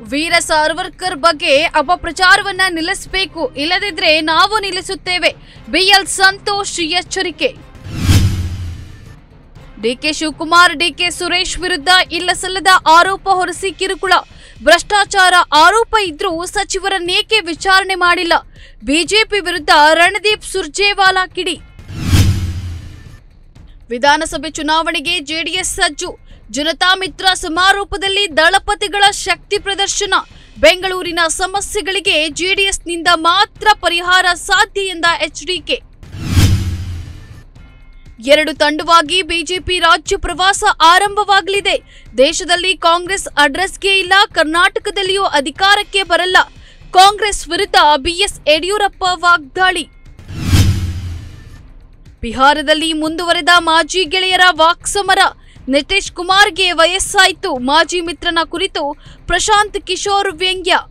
ವೀರ ಸಾರ್ವರ್ಕರ್ ಬಗ್ಗೆ ಅಪಪ್ರಚಾರವನ್ನ ನಿಲ್ಲಿಸಬೇಕು ಇಲ್ಲದಿದ್ರೆ ನಾವು ನಿಲ್ಲಿಸುತ್ತೇವೆ ಬಿಎಲ್ ಸಂತೋಷ್ ಎಚ್ಚರಿಕೆ ಡಿಕೆ ಶಿವಕುಮಾರ್ ಡಿಕೆ ಸುರೇಶ್ ವಿರುದ್ಧ ಇಲ್ಲಸಲ್ಲದ ಆರೋಪ ಹೊರಿಸಿ ಕಿರುಕುಳ ಭ್ರಷ್ಟಾಚಾರ ಆರೋಪ ಇದ್ರೂ ಸಚಿವರನ್ನೇಕೆ ವಿಚಾರಣೆ ಮಾಡಿಲ್ಲ ಬಿಜೆಪಿ ವಿರುದ್ಧ ರಣದೀಪ್ ಸುರ್ಜೇವಾಲಾ ಕಿಡಿ ವಿಧಾನಸಭೆ ಚುನಾವಣೆಗೆ ಜೆಡಿಎಸ್ ಸಜ್ಜು ಜನತಾ ಮಿತ್ರ ಸಮಾರೋಪದಲ್ಲಿ ದಳಪತಿಗಳ ಶಕ್ತಿ ಪ್ರದರ್ಶನ ಬೆಂಗಳೂರಿನ ಸಮಸ್ಯೆಗಳಿಗೆ ಜೆಡಿಎಸ್ನಿಂದ ಮಾತ್ರ ಪರಿಹಾರ ಸಾಧ್ಯ ಎಂದ ಎಚ್ಡಿಕೆ ಎರಡು ತಂಡವಾಗಿ ಬಿಜೆಪಿ ರಾಜ್ಯ ಪ್ರವಾಸ ಆರಂಭವಾಗಲಿದೆ ದೇಶದಲ್ಲಿ ಕಾಂಗ್ರೆಸ್ ಅಡ್ರೆಸ್ಗೆ ಇಲ್ಲ ಕರ್ನಾಟಕದಲ್ಲಿಯೂ ಅಧಿಕಾರಕ್ಕೆ ಬರಲ್ಲ ಕಾಂಗ್ರೆಸ್ ವಿರುದ್ಧ ಬಿಎಸ್ ಯಡಿಯೂರಪ್ಪ ವಾಗ್ದಾಳಿ ಬಿಹಾರದಲ್ಲಿ ಮುಂದುವರೆದ ಮಾಜಿ ಗೆಳೆಯರ ವಾಕ್ಸಮರ ನಿತೀಶ್ ಕುಮಾರ್ಗೆ ವಯಸ್ಸಾಯಿತು ಮಾಜಿ ಮಿತ್ರನ ಕುರಿತು ಪ್ರಶಾಂತ್ ಕಿಶೋರ್ ವ್ಯಂಗ್ಯ